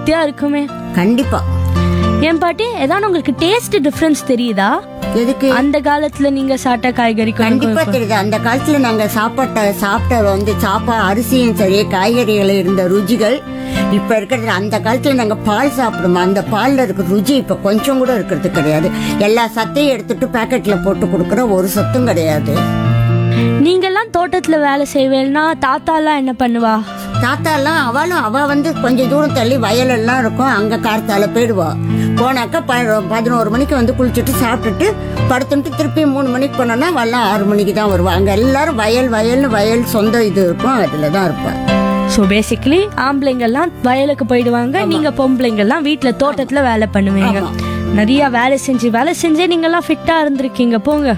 ஹெல்த்தியா இருக்குமே கண்டிப்பா ஏன் பாட்டி ஏதாவது உங்களுக்கு டேஸ்ட் டிஃபரன்ஸ் தெரியுதா எதுக்கு அந்த காலத்துல நீங்க சாப்பிட்ட காய்கறி கண்டிப்பா தெரியுது அந்த காலத்துல நாங்க சாப்பாட்ட சாப்பிட்ட வந்து சாப்பா அரிசியும் சரி காய்கறிகள் இருந்த ருச்சிகள் இப்ப இருக்கிறது அந்த காலத்துல நாங்க பால் சாப்பிடுவோம் அந்த பால்ல இருக்கிற ருச்சி இப்ப கொஞ்சம் கூட இருக்கிறது கிடையாது எல்லா சத்தையும் எடுத்துட்டு பாக்கெட்ல போட்டு கொடுக்கற ஒரு சத்தும் கிடையாது நீங்கெல்லாம் தோட்டத்துல வேலை செய்வேன்னா தாத்தா எல்லாம் என்ன பண்ணுவா தாத்தா எல்லாம் அவளும் அவ வந்து கொஞ்சம் தூரம் தள்ளி வயல் எல்லாம் இருக்கும் அங்க கார்த்தால போயிடுவா போனாக்கா ப- பதினோரு மணிக்கு வந்து குளிச்சுட்டு சாப்பிட்டுட்டு படுத்துட்டு திருப்பி மூணு மணிக்கு போனோம்னா வரலாம் ஆறு மணிக்கு தான் வருவா அங்க எல்லாரும் வயல் வயல்னு வயல் சொந்த இது இருக்கும் அதுல தான் இருப்பா ஸோ பேசிக்கலி ஆம்பளைங்க எல்லாம் வயலுக்கு போயிடுவாங்க நீங்க பொம்பளைங்க எல்லாம் வீட்டுல தோட்டத்துல வேலை பண்ணுவீங்க ஆமா. நிறைய வேலை செஞ்சு வேலை செஞ்சே நீங்க எல்லாம் ஃபிட்டா இருந்திருக்கீங்க போங்க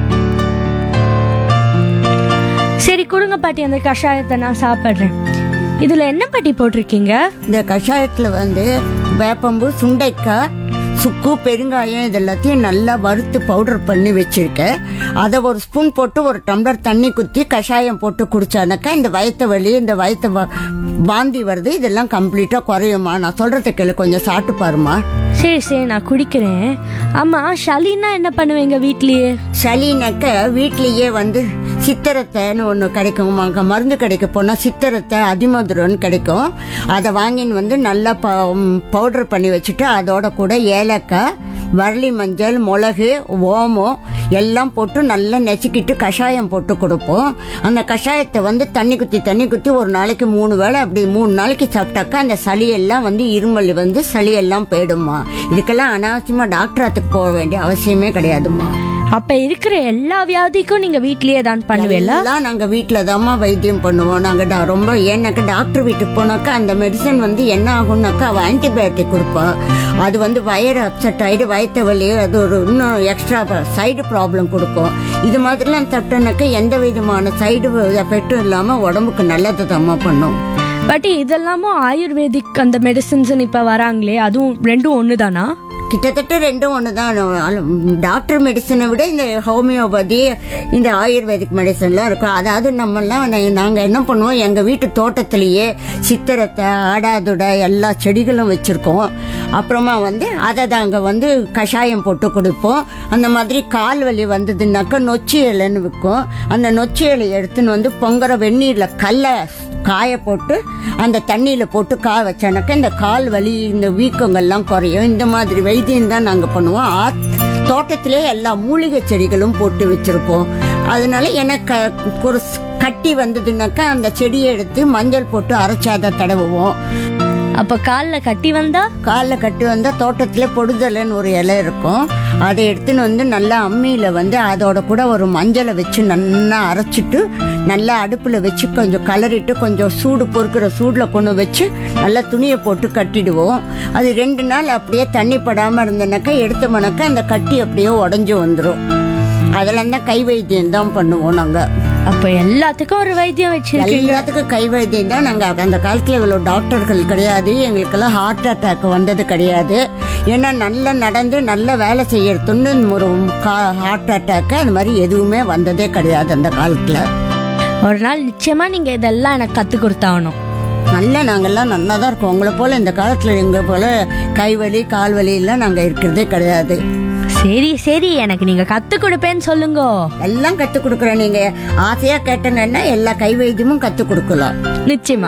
சரி கொடுங்க பாட்டி அந்த கஷாயத்தை நான் சாப்பிடுறேன் இதுல என்ன பாட்டி போட்டிருக்கீங்க இந்த கஷாயத்துல வந்து வேப்பம்பு சுண்டைக்காய் சுக்கு பெருங்காயம் இது எல்லாத்தையும் நல்லா வறுத்து பவுடர் பண்ணி வச்சிருக்கேன் அதை ஒரு ஸ்பூன் போட்டு ஒரு டம்ளர் தண்ணி குத்தி கஷாயம் போட்டு குடிச்சானாக்கா இந்த வயத்த வலி இந்த வயத்த வ- வாந்தி வருது இதெல்லாம் கம்ப்ளீட்டா குறையுமா நான் சொல்றத கேளு கொஞ்சம் சாப்பிட்டு பாருமா சரி சரி நான் குடிக்கிறேன் ஆமா ஷலின்னா என்ன பண்ணுவீங்க வீட்லயே சளினாக்க வீட்லயே வந்து சித்திரத்தைன்னு ஒன்று கிடைக்கும் அங்கே மருந்து கடைக்கு போனால் சித்திரத்தை அதிமதுரம்னு கிடைக்கும் அதை வாங்கின்னு வந்து நல்லா ப பவுடர் பண்ணி வச்சுட்டு அதோட கூட ஏலக்காய் வரலி மஞ்சள் மிளகு ஓமம் எல்லாம் போட்டு நல்லா நெசுக்கிட்டு கஷாயம் போட்டு கொடுப்போம் அந்த கஷாயத்தை வந்து தண்ணி குத்தி தண்ணி குத்தி ஒரு நாளைக்கு மூணு வேளை அப்படி மூணு நாளைக்கு சாப்பிட்டாக்கா அந்த சளியெல்லாம் வந்து இருமல் வந்து சளியெல்லாம் போயிடுமா இதுக்கெல்லாம் அனாவசியமா டாக்டராத்துக்கு போக வேண்டிய அவசியமே கிடையாதுமா அப்ப இருக்கிற எல்லா வியாதிக்கும் நீங்க வீட்லயே தான் பண்ணுவீல்ல எல்லாம் நாங்க வீட்ல தாம்மா வைத்தியம் பண்ணுவோம் நாங்க டா- ரொம்ப ஏன்னாக்கா டாக்டர் வீட்டுக்கு போனாக்கா அந்த மெடிசன் வந்து என்ன ஆகும்னாக்கா அவ ஆன்டிபயோட்டிக் கொடுப்பா அது வந்து வயிறு அப்செட் ஆயிடு வயிற்று வலி அது ஒரு இன்னும் எக்ஸ்ட்ரா சைடு ப்ராப்ளம் கொடுக்கும் இது மாதிரிலாம் தட்டனாக்கா எந்த விதமான சைடு எஃபெக்டும் இல்லாம உடம்புக்கு நல்லது தாம்மா பண்ணும் பட் இதெல்லாமும் ஆயுர்வேதிக் அந்த மெடிசின்ஸ் இப்ப வராங்களே அதுவும் ரெண்டும் ஒண்ணுதானா கிட்டத்தட்ட ரெண்டும் ஒண்ணுதான் டாக்டர் மெடிசனை விட இந்த ஹோமியோபதி இந்த ஆயுர்வேதிக் மெடிசன்லாம் இருக்கும் அதாவது நம்மெல்லாம் நா- நாங்க என்ன பண்ணுவோம் எங்க வீட்டு தோட்டத்திலேயே சித்திரத்தை ஆடாதுடை எல்லா செடிகளும் வச்சிருக்கோம் அப்புறமா வந்து அதை தாங்க வந்து கஷாயம் போட்டு கொடுப்போம் அந்த மாதிரி கால் வலி வந்ததுன்னாக்கா நொச்சி இலைன்னு விற்கும் அந்த நொச்சி இலை எடுத்துன்னு வந்து பொங்குற வெந்நீர்ல கல்லை காய போட்டு அந்த தண்ணியில போட்டு காய வச்சானாக்கா இந்த கால் வலி இந்த வீக்கங்கள்லாம் குறையும் இந்த மாதிரி வைத்தியம் தான் நாங்க பண்ணுவோம் ஆத்- தோட்டத்திலே எல்லா மூலிகை செடிகளும் போட்டு வச்சிருப்போம் அதனால எனக்கு ஒரு ஸ்- கட்டி வந்ததுன்னாக்கா அந்த செடியை எடுத்து மஞ்சள் போட்டு அரைச்சி அதை தடவுவோம் அப்ப கால்ல கட்டி வந்தா காலில் கட்டி வந்தால் தோட்டத்தில் பொடுதலைன்னு ஒரு இலை இருக்கும் அதை எடுத்துன்னு வந்து நல்லா அம்மியில் வந்து அதோட கூட ஒரு மஞ்சளை வச்சு நல்லா அரைச்சிட்டு நல்லா அடுப்பில் வச்சு கொஞ்சம் கலரிட்டு கொஞ்சம் சூடு பொறுக்கிற சூடில் கொண்டு வச்சு நல்லா துணியை போட்டு கட்டிடுவோம் அது ரெண்டு நாள் அப்படியே தண்ணி படாமல் இருந்தனாக்கா எடுத்தோம்னாக்கா அந்த கட்டி அப்படியே உடஞ்சி வந்துடும் அதெல்லாம் தான் கை வைத்தியம் தான் பண்ணுவோம் நாங்கள் அப்ப எல்லாத்துக்கும் ஒரு வைத்தியம் வச்சிருக்கீங்க எல்லாத்துக்கும் கை வைத்தியம் தான் நாங்க அந்த காலத்துல இவ்வளவு டாக்டர்கள் கிடையாது எங்களுக்கெல்லாம் ஹார்ட் அட்டாக் வந்தது கிடையாது ஏன்னா நல்லா நடந்து நல்லா வேலை செய்யறதுன்னு ஒரு ஹார்ட் அட்டாக் அந்த மாதிரி எதுவுமே வந்ததே கிடையாது அந்த காலத்துல ஒரு நாள் நிச்சயமா நீங்க இதெல்லாம் எனக்கு கத்து கொடுத்தாகணும் நல்லா நாங்கெல்லாம் நல்லா தான் இருக்கோம் உங்களை போல இந்த காலத்துல எங்க போல கைவலி கால்வலி எல்லாம் நாங்க இருக்கிறதே கிடையாது சரி சரி எனக்கு நீங்க கத்து கொடுப்பேன்னு சொல்லுங்க எல்லாம் கத்து கொடுக்குறோம் நீங்க ஆசையா கேட்டங்கன்னா எல்லா கை வைத்தியமும் கத்து கொடுக்கலாம் நிச்சயமா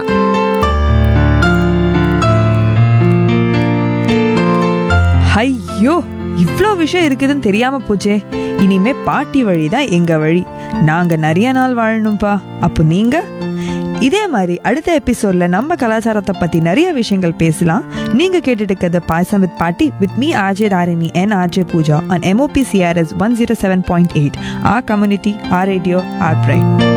ஐயோ இவ்ளோ விஷயம் இருக்குதுன்னு தெரியாம போச்சே இனிமே பாட்டி வழி தான் எங்க வழி நாங்க நிறைய நாள் வாழணும்பா அப்போ நீங்க இதே மாதிரி அடுத்த எபிசோட்ல நம்ம கலாச்சாரத்தை பத்தி நிறைய விஷயங்கள் பேசலாம் நீங்க கேட்டுட்டு இருக்கிறது payasam with paati with me RJ Tharini என் RJ Pooja on MOP CRS one zero seven point eight our community our radio our bright